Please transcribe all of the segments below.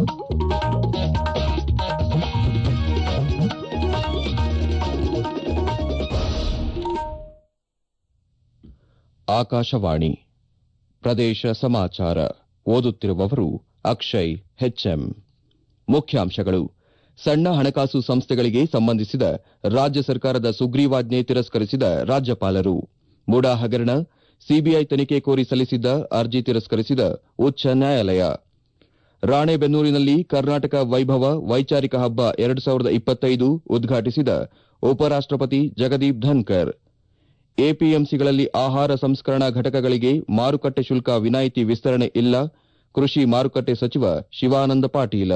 ಆಕಾಶವಾಣಿ ಪ್ರದೇಶ ಸಮಾಚಾರ ಓದುತ್ತಿರುವವರು ಅಕ್ಷಯ್ ಹೆಚ್ಎಂ ಮುಖ್ಯಾಂಶಗಳು ಸಣ್ಣ ಹಣಕಾಸು ಸಂಸ್ಥೆಗಳಿಗೆ ಸಂಬಂಧಿಸಿದ ರಾಜ್ಯ ಸರ್ಕಾರದ ಸುಗ್ರೀವಾಜ್ಞೆ ತಿರಸ್ಕರಿಸಿದ ರಾಜ್ಯಪಾಲರು ಮುಡಾ ಹಗರಣ ಸಿಬಿಐ ತನಿಖೆ ಕೋರಿ ಸಲ್ಲಿಸಿದ್ದ ಅರ್ಜಿ ತಿರಸ್ಕರಿಸಿದ ಉಚ್ಚ ನ್ಯಾಯಾಲಯ ರಾಣೆಬೆನ್ನೂರಿನಲ್ಲಿ ಕರ್ನಾಟಕ ವೈಭವ ವೈಚಾರಿಕ ಹಬ್ಬ ಎರಡು ಸಾವಿರದ ಇಪ್ಪತ್ತೈದು ಉದ್ಘಾಟಿಸಿದ ಉಪರಾಷ್ಟಪತಿ ಜಗದೀಪ್ ಧನ್ಕರ್ ಎಪಿಎಂಸಿಗಳಲ್ಲಿ ಆಹಾರ ಸಂಸ್ಕರಣಾ ಘಟಕಗಳಿಗೆ ಮಾರುಕಟ್ಟೆ ಶುಲ್ಕ ವಿನಾಯಿತಿ ವಿಸ್ತರಣೆ ಇಲ್ಲ ಕೃಷಿ ಮಾರುಕಟ್ಟೆ ಸಚಿವ ಶಿವಾನಂದ ಪಾಟೀಲ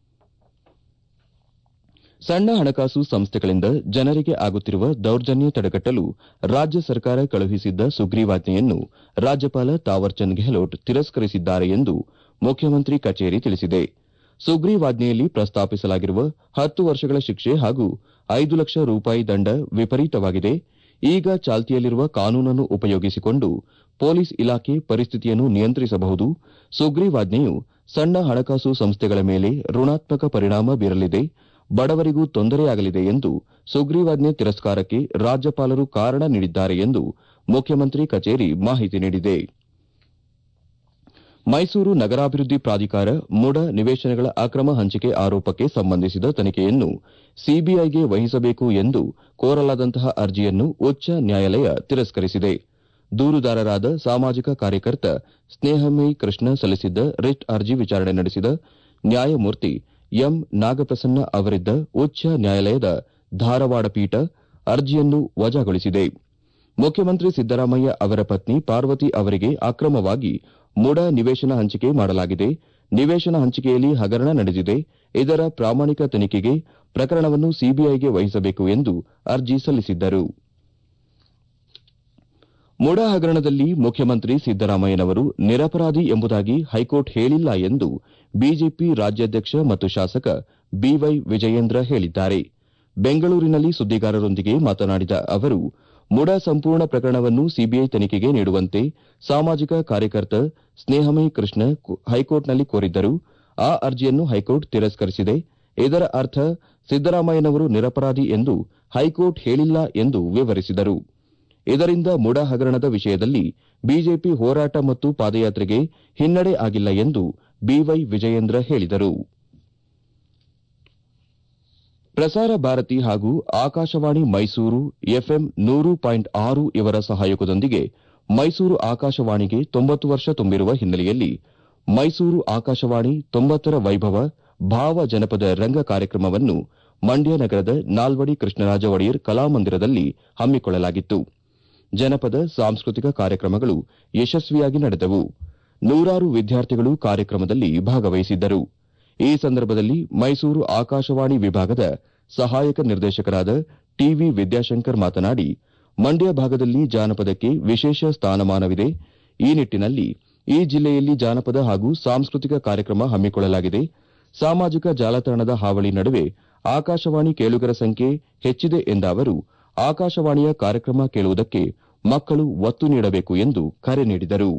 ಸಣ್ಣ ಹಣಕಾಸು ಸಂಸ್ಥೆಗಳಿಂದ ಜನರಿಗೆ ಆಗುತ್ತಿರುವ ದೌರ್ಜನ್ಯ ತಡೆಗಟ್ಟಲು ರಾಜ್ಯ ಸರ್ಕಾರ ಕಳುಹಿಸಿದ್ದ ಸುಗ್ರೀವಾಜ್ಞೆಯನ್ನು ರಾಜ್ಯಪಾಲ ತಾವರ್ಚಂದ್ ಗೆಹ್ಲೋಟ್ ತಿರಸ್ಕರಿಸಿದ್ದಾರೆ ಎಂದು ಮುಖ್ಯಮಂತ್ರಿ ಕಚೇರಿ ತಿಳಿಸಿದೆ ಸುಗ್ರೀವಾಜ್ಞೆಯಲ್ಲಿ ಪ್ರಸ್ತಾಪಿಸಲಾಗಿರುವ ಹತ್ತು ವರ್ಷಗಳ ಶಿಕ್ಷೆ ಹಾಗೂ ಐದು ಲಕ್ಷ ರೂಪಾಯಿ ದಂಡ ವಿಪರೀತವಾಗಿದೆ ಈಗ ಚಾಲ್ತಿಯಲ್ಲಿರುವ ಕಾನೂನನ್ನು ಉಪಯೋಗಿಸಿಕೊಂಡು ಪೊಲೀಸ್ ಇಲಾಖೆ ಪರಿಸ್ಥಿತಿಯನ್ನು ನಿಯಂತ್ರಿಸಬಹುದು ಸುಗ್ರೀವಾಜ್ಞೆಯು ಸಣ್ಣ ಹಣಕಾಸು ಸಂಸ್ಥೆಗಳ ಮೇಲೆ ಋಣಾತ್ಮಕ ಪರಿಣಾಮ ಬೀರಲಿದೆ ಬಡವರಿಗೂ ತೊಂದರೆಯಾಗಲಿದೆ ಎಂದು ಸುಗ್ರೀವಾಜ್ಞೆ ತಿರಸ್ಕಾರಕ್ಕೆ ರಾಜ್ಯಪಾಲರು ಕಾರಣ ನೀಡಿದ್ದಾರೆ ಎಂದು ಮುಖ್ಯಮಂತ್ರಿ ಕಚೇರಿ ಮಾಹಿತಿ ನೀಡಿದೆ ಮೈಸೂರು ನಗರಾಭಿವೃದ್ಧಿ ಪ್ರಾಧಿಕಾರ ಮುಡ ನಿವೇಶನಗಳ ಅಕ್ರಮ ಹಂಚಿಕೆ ಆರೋಪಕ್ಕೆ ಸಂಬಂಧಿಸಿದ ತನಿಖೆಯನ್ನು ಸಿಬಿಐಗೆ ವಹಿಸಬೇಕು ಎಂದು ಕೋರಲಾದಂತಹ ಅರ್ಜಿಯನ್ನು ಉಚ್ಚ ನ್ಯಾಯಾಲಯ ತಿರಸ್ಕರಿಸಿದೆ ದೂರುದಾರರಾದ ಸಾಮಾಜಿಕ ಕಾರ್ಯಕರ್ತ ಸ್ನೇಹಮಯಿ ಕೃಷ್ಣ ಸಲ್ಲಿಸಿದ್ದ ರಿಟ್ ಅರ್ಜಿ ವಿಚಾರಣೆ ನಡೆಸಿದ ನ್ಯಾಯಮೂರ್ತಿ ಎಂ ನಾಗಪ್ರಸನ್ನ ಅವರಿದ್ದ ಉಚ್ಚ ನ್ಯಾಯಾಲಯದ ಧಾರವಾಡ ಪೀಠ ಅರ್ಜಿಯನ್ನು ವಜಾಗೊಳಿಸಿದೆ ಮುಖ್ಯಮಂತ್ರಿ ಸಿದ್ದರಾಮಯ್ಯ ಅವರ ಪತ್ನಿ ಪಾರ್ವತಿ ಅವರಿಗೆ ಅಕ್ರಮವಾಗಿ ಮುಡ ನಿವೇಶನ ಹಂಚಿಕೆ ಮಾಡಲಾಗಿದೆ ನಿವೇಶನ ಹಂಚಿಕೆಯಲ್ಲಿ ಹಗರಣ ನಡೆದಿದೆ ಇದರ ಪ್ರಾಮಾಣಿಕ ತನಿಖೆಗೆ ಪ್ರಕರಣವನ್ನು ಸಿಬಿಐಗೆ ವಹಿಸಬೇಕು ಎಂದು ಅರ್ಜಿ ಸಲ್ಲಿಸಿದ್ದರು ಮುಡಾ ಹಗರಣದಲ್ಲಿ ಮುಖ್ಯಮಂತ್ರಿ ಸಿದ್ದರಾಮಯ್ಯನವರು ನಿರಪರಾಧಿ ಎಂಬುದಾಗಿ ಹೈಕೋರ್ಟ್ ಹೇಳಿಲ್ಲ ಎಂದು ಬಿಜೆಪಿ ರಾಜ್ಯಾಧ್ಯಕ್ಷ ಮತ್ತು ಶಾಸಕ ಬಿವೈ ವಿಜಯೇಂದ್ರ ಹೇಳಿದ್ದಾರೆ ಬೆಂಗಳೂರಿನಲ್ಲಿ ಸುದ್ದಿಗಾರರೊಂದಿಗೆ ಮಾತನಾಡಿದ ಅವರು ಮುಡಾ ಸಂಪೂರ್ಣ ಪ್ರಕರಣವನ್ನು ಸಿಬಿಐ ತನಿಖೆಗೆ ನೀಡುವಂತೆ ಸಾಮಾಜಿಕ ಕಾರ್ಯಕರ್ತ ಸ್ನೇಹಮಯಿ ಕೃಷ್ಣ ಹೈಕೋರ್ಟ್ನಲ್ಲಿ ಕೋರಿದ್ದರು ಆ ಅರ್ಜಿಯನ್ನು ಹೈಕೋರ್ಟ್ ತಿರಸ್ಕರಿಸಿದೆ ಇದರ ಅರ್ಥ ಸಿದ್ದರಾಮಯ್ಯನವರು ನಿರಪರಾಧಿ ಎಂದು ಹೈಕೋರ್ಟ್ ಹೇಳಿಲ್ಲ ಎಂದು ವಿವರಿಸಿದರು ಇದರಿಂದ ಮುಡಾ ಹಗರಣದ ವಿಷಯದಲ್ಲಿ ಬಿಜೆಪಿ ಹೋರಾಟ ಮತ್ತು ಪಾದಯಾತ್ರೆಗೆ ಹಿನ್ನಡೆ ಆಗಿಲ್ಲ ಎಂದು ಬಿವೈ ವಿಜಯೇಂದ್ರ ಹೇಳಿದರು ಪ್ರಸಾರ ಭಾರತಿ ಹಾಗೂ ಆಕಾಶವಾಣಿ ಮೈಸೂರು ಎಫ್ಎಂ ನೂರು ಪಾಯಿಂಟ್ ಆರು ಇವರ ಸಹಯೋಗದೊಂದಿಗೆ ಮೈಸೂರು ಆಕಾಶವಾಣಿಗೆ ತೊಂಬತ್ತು ವರ್ಷ ತುಂಬಿರುವ ಹಿನ್ನೆಲೆಯಲ್ಲಿ ಮೈಸೂರು ಆಕಾಶವಾಣಿ ತೊಂಬತ್ತರ ವೈಭವ ಭಾವ ಜನಪದ ರಂಗ ಕಾರ್ಯಕ್ರಮವನ್ನು ಮಂಡ್ಯ ನಗರದ ನಾಲ್ವಡಿ ಕೃಷ್ಣರಾಜ ಒಡೆಯರ್ ಕಲಾಮಂದಿರದಲ್ಲಿ ಹಮ್ಮಿಕೊಳ್ಳಲಾಗಿತ್ತು ಜನಪದ ಸಾಂಸ್ಕೃತಿಕ ಕಾರ್ಯಕ್ರಮಗಳು ಯಶಸ್ವಿಯಾಗಿ ನಡೆದವು ನೂರಾರು ವಿದ್ಯಾರ್ಥಿಗಳು ಕಾರ್ಯಕ್ರಮದಲ್ಲಿ ಭಾಗವಹಿಸಿದ್ದರು ಈ ಸಂದರ್ಭದಲ್ಲಿ ಮೈಸೂರು ಆಕಾಶವಾಣಿ ವಿಭಾಗದ ಸಹಾಯಕ ನಿರ್ದೇಶಕರಾದ ಟಿವಿ ವಿದ್ಯಾಶಂಕರ್ ಮಾತನಾಡಿ ಮಂಡ್ಯ ಭಾಗದಲ್ಲಿ ಜಾನಪದಕ್ಕೆ ವಿಶೇಷ ಸ್ಥಾನಮಾನವಿದೆ ಈ ನಿಟ್ಟಿನಲ್ಲಿ ಈ ಜಿಲ್ಲೆಯಲ್ಲಿ ಜಾನಪದ ಹಾಗೂ ಸಾಂಸ್ಕೃತಿಕ ಕಾರ್ಯಕ್ರಮ ಹಮ್ಮಿಕೊಳ್ಳಲಾಗಿದೆ ಸಾಮಾಜಿಕ ಜಾಲತಾಣದ ಹಾವಳಿ ನಡುವೆ ಆಕಾಶವಾಣಿ ಕೇಳುಗರ ಸಂಖ್ಯೆ ಹೆಚ್ಚಿದೆ ಎಂದ ಅವರು ಆಕಾಶವಾಣಿಯ ಕಾರ್ಯಕ್ರಮ ಕೇಳುವುದಕ್ಕೆ ಮಕ್ಕಳು ಒತ್ತು ನೀಡಬೇಕು ಎಂದು ಕರೆ ನೀಡಿದರು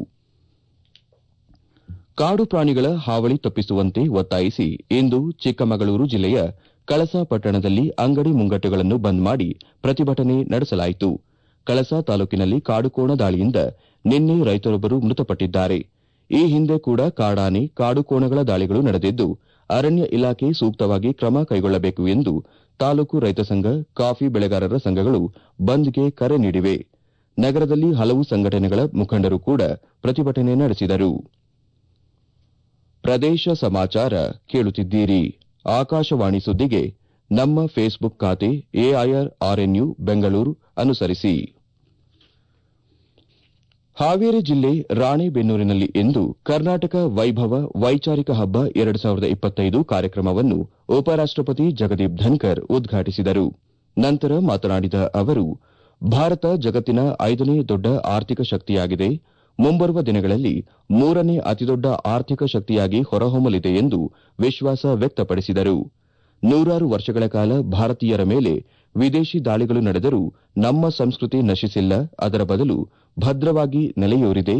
ಕಾಡು ಪ್ರಾಣಿಗಳ ಹಾವಳಿ ತಪ್ಪಿಸುವಂತೆ ಒತ್ತಾಯಿಸಿ ಇಂದು ಚಿಕ್ಕಮಗಳೂರು ಜಿಲ್ಲೆಯ ಕಳಸಾ ಪಟ್ಟಣದಲ್ಲಿ ಅಂಗಡಿ ಮುಂಗಟ್ಟುಗಳನ್ನು ಬಂದ್ ಮಾಡಿ ಪ್ರತಿಭಟನೆ ನಡೆಸಲಾಯಿತು ಕಳಸಾ ತಾಲೂಕಿನಲ್ಲಿ ಕಾಡುಕೋಣ ದಾಳಿಯಿಂದ ನಿನ್ನೆ ರೈತರೊಬ್ಬರು ಮೃತಪಟ್ಟಿದ್ದಾರೆ ಈ ಹಿಂದೆ ಕೂಡ ಕಾಡಾನೆ ಕಾಡುಕೋಣಗಳ ದಾಳಿಗಳು ನಡೆದಿದ್ದು ಅರಣ್ಯ ಇಲಾಖೆ ಸೂಕ್ತವಾಗಿ ಕ್ರಮ ಕೈಗೊಳ್ಳಬೇಕು ಎಂದು ತಾಲೂಕು ರೈತ ಸಂಘ ಕಾಫಿ ಬೆಳೆಗಾರರ ಸಂಘಗಳು ಬಂದ್ಗೆ ಕರೆ ನೀಡಿವೆ ನಗರದಲ್ಲಿ ಹಲವು ಸಂಘಟನೆಗಳ ಮುಖಂಡರು ಕೂಡ ಪ್ರತಿಭಟನೆ ನಡೆಸಿದರು ಪ್ರದೇಶ ಸಮಾಚಾರ ಕೇಳುತ್ತಿದ್ದೀರಿ ಆಕಾಶವಾಣಿ ಸುದ್ದಿಗೆ ನಮ್ಮ ಫೇಸ್ಬುಕ್ ಖಾತೆ ಎಐಆರ್ ಆರ್ಎನ್ಯು ಬೆಂಗಳೂರು ಅನುಸರಿಸಿ ಹಾವೇರಿ ಜಿಲ್ಲೆ ರಾಣೆಬೆನ್ನೂರಿನಲ್ಲಿ ಇಂದು ಕರ್ನಾಟಕ ವೈಭವ ವೈಚಾರಿಕ ಹಬ್ಬ ಎರಡು ಸಾವಿರದ ಇಪ್ಪತ್ತೈದು ಕಾರ್ಯಕ್ರಮವನ್ನು ಉಪರಾಷ್ಟಪತಿ ಜಗದೀಪ್ ಧನ್ಕರ್ ಉದ್ಘಾಟಿಸಿದರು ನಂತರ ಮಾತನಾಡಿದ ಅವರು ಭಾರತ ಜಗತ್ತಿನ ಐದನೇ ದೊಡ್ಡ ಆರ್ಥಿಕ ಶಕ್ತಿಯಾಗಿದೆ ಮುಂಬರುವ ದಿನಗಳಲ್ಲಿ ಮೂರನೇ ಅತಿದೊಡ್ಡ ಆರ್ಥಿಕ ಶಕ್ತಿಯಾಗಿ ಹೊರಹೊಮ್ಮಲಿದೆ ಎಂದು ವಿಶ್ವಾಸ ವ್ಯಕ್ತಪಡಿಸಿದರು ನೂರಾರು ವರ್ಷಗಳ ಕಾಲ ಭಾರತೀಯರ ಮೇಲೆ ವಿದೇಶಿ ದಾಳಿಗಳು ನಡೆದರೂ ನಮ್ಮ ಸಂಸ್ಕೃತಿ ನಶಿಸಿಲ್ಲ ಅದರ ಬದಲು ಭದ್ರವಾಗಿ ನೆಲೆಯೂರಿದೆ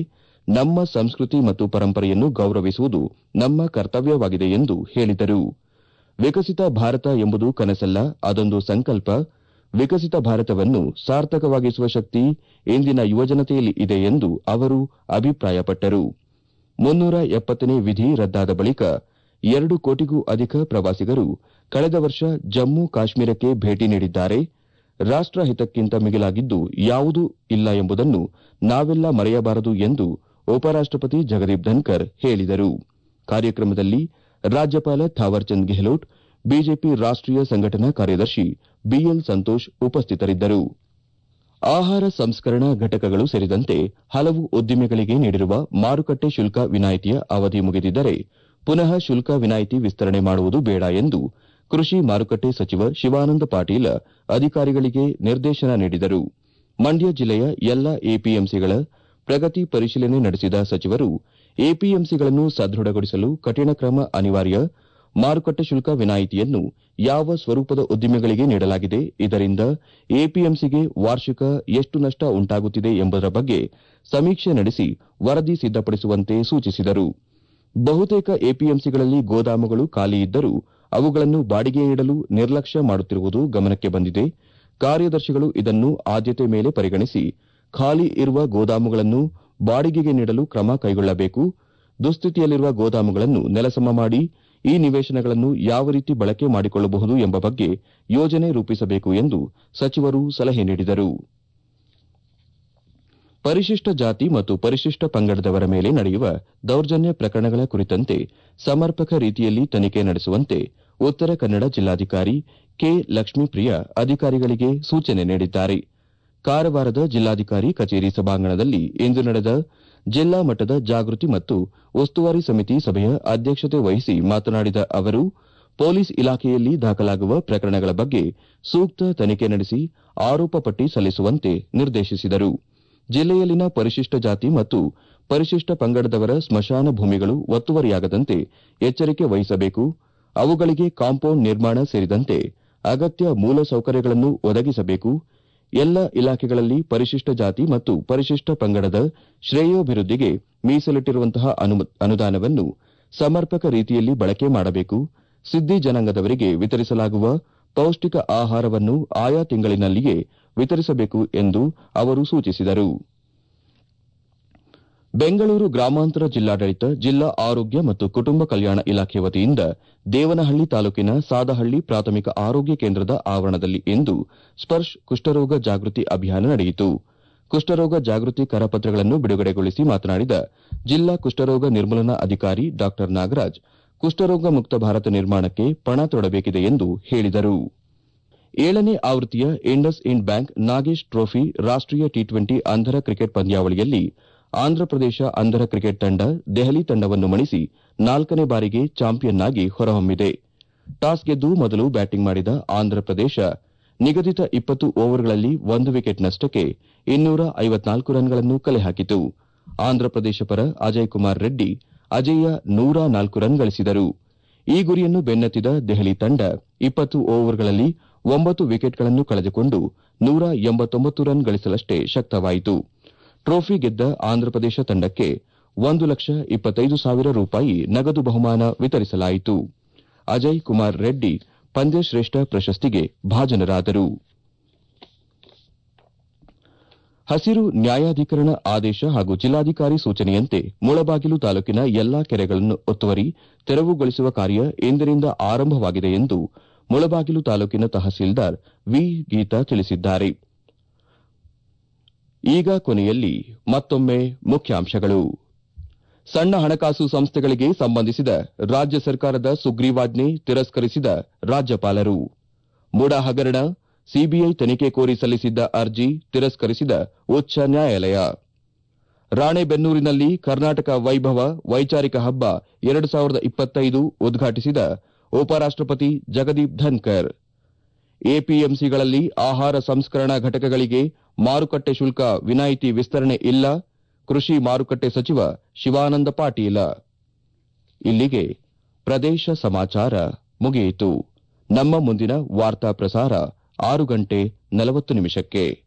ನಮ್ಮ ಸಂಸ್ಕೃತಿ ಮತ್ತು ಪರಂಪರೆಯನ್ನು ಗೌರವಿಸುವುದು ನಮ್ಮ ಕರ್ತವ್ಯವಾಗಿದೆ ಎಂದು ಹೇಳಿದರು ವಿಕಸಿತ ಭಾರತ ಎಂಬುದು ಕನಸಲ್ಲ ಅದೊಂದು ಸಂಕಲ್ಪ ವಿಕಸಿತ ಭಾರತವನ್ನು ಸಾರ್ಥಕವಾಗಿಸುವ ಶಕ್ತಿ ಇಂದಿನ ಯುವಜನತೆಯಲ್ಲಿ ಇದೆ ಎಂದು ಅವರು ಅಭಿಪ್ರಾಯಪಟ್ಟರು ಮುನ್ನೂರ ಎಪ್ಪತ್ತನೇ ವಿಧಿ ರದ್ದಾದ ಬಳಿಕ ಎರಡು ಕೋಟಿಗೂ ಅಧಿಕ ಪ್ರವಾಸಿಗರು ಕಳೆದ ವರ್ಷ ಜಮ್ಮು ಕಾಶ್ಮೀರಕ್ಕೆ ಭೇಟಿ ನೀಡಿದ್ದಾರೆ ರಾಷ್ಟ ಹಿತಕ್ಕಿಂತ ಮಿಗಿಲಾಗಿದ್ದು ಯಾವುದೂ ಇಲ್ಲ ಎಂಬುದನ್ನು ನಾವೆಲ್ಲ ಮರೆಯಬಾರದು ಎಂದು ಉಪರಾಷ್ಟಪತಿ ಜಗದೀಪ್ ಧನ್ಕರ್ ಹೇಳಿದರು ಕಾರ್ಯಕ್ರಮದಲ್ಲಿ ರಾಜ್ಯಪಾಲ ಥಾವರ್ಚಂದ್ ಗೆಹ್ಲೋಟ್ ಬಿಜೆಪಿ ರಾಷ್ಟೀಯ ಸಂಘಟನಾ ಕಾರ್ಯದರ್ಶಿ ಬಿಎಲ್ ಸಂತೋಷ್ ಉಪಸ್ಥಿತರಿದ್ದರು ಆಹಾರ ಸಂಸ್ಕರಣಾ ಘಟಕಗಳು ಸೇರಿದಂತೆ ಹಲವು ಉದ್ದಿಮೆಗಳಿಗೆ ನೀಡಿರುವ ಮಾರುಕಟ್ಟೆ ಶುಲ್ಕ ವಿನಾಯಿತಿಯ ಅವಧಿ ಮುಗಿದಿದ್ದರೆ ಪುನಃ ಶುಲ್ಕ ವಿನಾಯಿತಿ ವಿಸ್ತರಣೆ ಮಾಡುವುದು ಬೇಡ ಎಂದು ಕೃಷಿ ಮಾರುಕಟ್ಟೆ ಸಚಿವ ಶಿವಾನಂದ ಪಾಟೀಲ ಅಧಿಕಾರಿಗಳಿಗೆ ನಿರ್ದೇಶನ ನೀಡಿದರು ಮಂಡ್ಯ ಜಿಲ್ಲೆಯ ಎಲ್ಲ ಎಪಿಎಂಸಿಗಳ ಪ್ರಗತಿ ಪರಿಶೀಲನೆ ನಡೆಸಿದ ಸಚಿವರು ಎಪಿಎಂಸಿಗಳನ್ನು ಸದೃಢಗೊಳಿಸಲು ಕಠಿಣ ಕ್ರಮ ಅನಿವಾರ್ಯ ಮಾರುಕಟ್ಟೆ ಶುಲ್ಕ ವಿನಾಯಿತಿಯನ್ನು ಯಾವ ಸ್ವರೂಪದ ಉದ್ದಿಮೆಗಳಿಗೆ ನೀಡಲಾಗಿದೆ ಇದರಿಂದ ಎಪಿಎಂಸಿಗೆ ವಾರ್ಷಿಕ ಎಷ್ಟು ನಷ್ಟ ಉಂಟಾಗುತ್ತಿದೆ ಎಂಬುದರ ಬಗ್ಗೆ ಸಮೀಕ್ಷೆ ನಡೆಸಿ ವರದಿ ಸಿದ್ದಪಡಿಸುವಂತೆ ಸೂಚಿಸಿದರು ಬಹುತೇಕ ಎಪಿಎಂಸಿಗಳಲ್ಲಿ ಗೋದಾಮುಗಳು ಖಾಲಿ ಇದ್ದರೂ ಅವುಗಳನ್ನು ಬಾಡಿಗೆ ಇಡಲು ನಿರ್ಲಕ್ಷ್ಯ ಮಾಡುತ್ತಿರುವುದು ಗಮನಕ್ಕೆ ಬಂದಿದೆ ಕಾರ್ಯದರ್ಶಿಗಳು ಇದನ್ನು ಆದ್ಯತೆ ಮೇಲೆ ಪರಿಗಣಿಸಿ ಖಾಲಿ ಇರುವ ಗೋದಾಮುಗಳನ್ನು ಬಾಡಿಗೆಗೆ ನೀಡಲು ಕ್ರಮ ಕೈಗೊಳ್ಳಬೇಕು ದುಸ್ಥಿತಿಯಲ್ಲಿರುವ ಗೋದಾಮುಗಳನ್ನು ನೆಲಸಮ ಮಾಡಿ ಈ ನಿವೇಶನಗಳನ್ನು ಯಾವ ರೀತಿ ಬಳಕೆ ಮಾಡಿಕೊಳ್ಳಬಹುದು ಎಂಬ ಬಗ್ಗೆ ಯೋಜನೆ ರೂಪಿಸಬೇಕು ಎಂದು ಸಚಿವರು ಸಲಹೆ ನೀಡಿದರು ಪರಿಶಿಷ್ಟ ಜಾತಿ ಮತ್ತು ಪರಿಶಿಷ್ಟ ಪಂಗಡದವರ ಮೇಲೆ ನಡೆಯುವ ದೌರ್ಜನ್ಯ ಪ್ರಕರಣಗಳ ಕುರಿತಂತೆ ಸಮರ್ಪಕ ರೀತಿಯಲ್ಲಿ ತನಿಖೆ ನಡೆಸುವಂತೆ ಉತ್ತರ ಕನ್ನಡ ಜಿಲ್ಲಾಧಿಕಾರಿ ಕೆ ಲಕ್ಷ್ಮೀಪ್ರಿಯ ಅಧಿಕಾರಿಗಳಿಗೆ ಸೂಚನೆ ನೀಡಿದ್ದಾರೆ ಕಾರವಾರದ ಜಿಲ್ಲಾಧಿಕಾರಿ ಕಚೇರಿ ಸಭಾಂಗಣದಲ್ಲಿ ಇಂದು ನಡೆದ ಜಿಲ್ಲಾ ಮಟ್ಟದ ಜಾಗೃತಿ ಮತ್ತು ಉಸ್ತುವಾರಿ ಸಮಿತಿ ಸಭೆಯ ಅಧ್ಯಕ್ಷತೆ ವಹಿಸಿ ಮಾತನಾಡಿದ ಅವರು ಪೊಲೀಸ್ ಇಲಾಖೆಯಲ್ಲಿ ದಾಖಲಾಗುವ ಪ್ರಕರಣಗಳ ಬಗ್ಗೆ ಸೂಕ್ತ ತನಿಖೆ ನಡೆಸಿ ಆರೋಪ ಪಟ್ಟಿ ಸಲ್ಲಿಸುವಂತೆ ನಿರ್ದೇಶಿಸಿದರು ಜಿಲ್ಲೆಯಲ್ಲಿನ ಪರಿಶಿಷ್ಟ ಜಾತಿ ಮತ್ತು ಪರಿಶಿಷ್ಟ ಪಂಗಡದವರ ಸ್ಮಶಾನ ಭೂಮಿಗಳು ಒತ್ತುವರಿಯಾಗದಂತೆ ಎಚ್ಚರಿಕೆ ವಹಿಸಬೇಕು ಅವುಗಳಿಗೆ ಕಾಂಪೌಂಡ್ ನಿರ್ಮಾಣ ಸೇರಿದಂತೆ ಅಗತ್ಯ ಮೂಲಸೌಕರ್ಯಗಳನ್ನು ಒದಗಿಸಬೇಕು ಎಲ್ಲ ಇಲಾಖೆಗಳಲ್ಲಿ ಪರಿಶಿಷ್ಟ ಜಾತಿ ಮತ್ತು ಪರಿಶಿಷ್ಟ ಪಂಗಡದ ಶ್ರೇಯೋಭಿವೃದ್ಧಿಗೆ ಮೀಸಲಿಟ್ಟಿರುವಂತಹ ಅನುದಾನವನ್ನು ಸಮರ್ಪಕ ರೀತಿಯಲ್ಲಿ ಬಳಕೆ ಮಾಡಬೇಕು ಸಿದ್ದಿ ಜನಾಂಗದವರಿಗೆ ವಿತರಿಸಲಾಗುವ ಪೌಷ್ಟಿಕ ಆಹಾರವನ್ನು ಆಯಾ ತಿಂಗಳಿನಲ್ಲಿಯೇ ವಿತರಿಸಬೇಕು ಎಂದು ಅವರು ಸೂಚಿಸಿದರು ಬೆಂಗಳೂರು ಗ್ರಾಮಾಂತರ ಜಿಲ್ಲಾಡಳಿತ ಜಿಲ್ಲಾ ಆರೋಗ್ಯ ಮತ್ತು ಕುಟುಂಬ ಕಲ್ಯಾಣ ಇಲಾಖೆ ವತಿಯಿಂದ ದೇವನಹಳ್ಳಿ ತಾಲೂಕಿನ ಸಾದಹಳ್ಳಿ ಪ್ರಾಥಮಿಕ ಆರೋಗ್ಯ ಕೇಂದ್ರದ ಆವರಣದಲ್ಲಿ ಇಂದು ಸ್ಪರ್ಶ್ ಕುಷ್ಠರೋಗ ಜಾಗೃತಿ ಅಭಿಯಾನ ನಡೆಯಿತು ಕುಷ್ಠರೋಗ ಜಾಗೃತಿ ಕರಪತ್ರಗಳನ್ನು ಬಿಡುಗಡೆಗೊಳಿಸಿ ಮಾತನಾಡಿದ ಜಿಲ್ಲಾ ಕುಷ್ಠರೋಗ ನಿರ್ಮೂಲನಾ ಅಧಿಕಾರಿ ಡಾ ನಾಗರಾಜ್ ಕುಷ್ಠರೋಗ ಮುಕ್ತ ಭಾರತ ನಿರ್ಮಾಣಕ್ಕೆ ಪಣ ತೊಡಬೇಕಿದೆ ಎಂದು ಹೇಳಿದರು ಏಳನೇ ಆವೃತ್ತಿಯ IndusInd bank Nagesh trophy ರಾಷ್ಟೀಯ ಟಿ ಟ್ವೆಂಟಿ ಅಂಧರ ಕ್ರಿಕೆಟ್ ಪಂದ್ಯಾವಳಿಯಲ್ಲಿ ಆಂಧ್ರಪ್ರದೇಶ ಅಂಧರ ಕ್ರಿಕೆಟ್ ತಂಡ ದೆಹಲಿ ತಂಡವನ್ನು ಮಣಿಸಿ ನಾಲ್ಕನೇ ಬಾರಿಗೆ ಚಾಂಪಿಯನ್ ಆಗಿ ಹೊರಹೊಮ್ಮಿದೆ ಟಾಸ್ ಗೆದ್ದು ಮೊದಲು ಬ್ಯಾಟಿಂಗ್ ಮಾಡಿದ ಆಂಧ್ರಪ್ರದೇಶ ನಿಗದಿತ ಇಪ್ಪತ್ತು ಓವರ್ಗಳಲ್ಲಿ ಒಂದು ವಿಕೆಟ್ ನಷ್ಟಕ್ಕೆ ಇನ್ನೂರ ಐವತ್ನಾಲ್ಕು ರನ್ಗಳನ್ನು ಕಲೆ ಹಾಕಿತು ಆಂಧ್ರಪ್ರದೇಶ ಪರ ಅಜಯ್ ಕುಮಾರ್ ರೆಡ್ಡಿ ಅಜೇಯ ನೂರ ನಾಲ್ಕು ರನ್ ಗಳಿಸಿದರು ಈ ಗುರಿಯನ್ನು ಬೆನ್ನತ್ತಿದ ದೆಹಲಿ ತಂಡ ಇಪ್ಪತ್ತು ಓವರ್ಗಳಲ್ಲಿ ಒಂಬತ್ತು ವಿಕೆಟ್ಗಳನ್ನು ಕಳೆದುಕೊಂಡು ನೂರ ಎಂಬತ್ತೊಂಬತ್ತು ರನ್ ಗಳಿಸಲಷ್ಟೇ ಶಕ್ತವಾಯಿತು ಟ್ರೋಫಿ ಗೆದ್ದ ಆಂಧ್ರಪ್ರದೇಶ ತಂಡಕ್ಕೆ ಒಂದು ಲಕ್ಷ ಇಪ್ಪತ್ತೈದು ಸಾವಿರ ರೂಪಾಯಿ ನಗದು ಬಹುಮಾನ ವಿತರಿಸಲಾಯಿತು ಅಜಯ್ ಕುಮಾರ್ ರೆಡ್ಡಿ ಪಂದ್ಯಶ್ರೇಷ್ಠ ಪ್ರಶಸ್ತಿಗೆ ಭಾಜನರಾದರು ಹಸಿರು ನ್ಯಾಯಾಧೀಕರಣ ಆದೇಶ ಹಾಗೂ ಜಿಲ್ಲಾಧಿಕಾರಿ ಸೂಚನೆಯಂತೆ ಮುಳಬಾಗಿಲು ತಾಲೂಕಿನ ಎಲ್ಲಾ ಕೆರೆಗಳನ್ನು ಒತ್ತುವರಿ ತೆರವುಗೊಳಿಸುವ ಕಾರ್ಯ ಇಂದಿನಿಂದ ಆರಂಭವಾಗಿದೆ ಎಂದು ಮುಳಬಾಗಿಲು ತಾಲೂಕಿನ ತಹಸೀಲ್ದಾರ್ ವಿ ಗೀತಾ ತಿಳಿಸಿದ್ದಾರೆ ಈಗ ಕೊನೆಯಲ್ಲಿ ಮತ್ತೊಮ್ಮೆ ಮುಖ್ಯಾಂಶಗಳು ಸಣ್ಣ ಹಣಕಾಸು ಸಂಸ್ಥೆಗಳಿಗೆ ಸಂಬಂಧಿಸಿದ ರಾಜ್ಯ ಸರ್ಕಾರದ ಸುಗ್ರೀವಾಜ್ಞೆ ತಿರಸ್ಕರಿಸಿದ ರಾಜ್ಯಪಾಲರು ಮುಡಾ ಹಗರಣ ಸಿಬಿಐ ತನಿಖೆ ಕೋರಿ ಸಲ್ಲಿಸಿದ್ದ ಅರ್ಜಿ ತಿರಸ್ಕರಿಸಿದ ಉಚ್ಚ ನ್ಯಾಯಾಲಯ ರಾಣೆಬೆನ್ನೂರಿನಲ್ಲಿ ಕರ್ನಾಟಕ ವೈಭವ ವೈಚಾರಿಕ ಹಬ್ಬ ಎರಡು ಸಾವಿರದ ಇಪ್ಪತ್ತೈದು ಉದ್ಘಾಟಿಸಿದ ಉಪರಾಷ್ಟಪತಿ ಜಗದೀಪ್ ಧನ್ಕರ್ ಎಪಿಎಂಸಿಗಳಲ್ಲಿ ಆಹಾರ ಸಂಸ್ಕರಣಾ ಘಟಕಗಳಿಗೆ ಮಾರುಕಟ್ಟೆ ಶುಲ್ಕ ವಿನಾಯಿತಿ ವಿಸ್ತರಣೆ ಇಲ್ಲ ಕೃಷಿ ಮಾರುಕಟ್ಟೆ ಸಚಿವ ಶಿವಾನಂದ ಪಾಟೀಲ ಇಲ್ಲಿಗೆ ಪ್ರದೇಶ ಸಮಾಚಾರ ಮುಗಿಯಿತು ನಮ್ಮ ಮುಂದಿನ ವಾರ್ತಾ ಪ್ರಸಾರ ಆರು ಗಂಟೆ ನಲವತ್ತು ನಿಮಿಷಕ್ಕೆ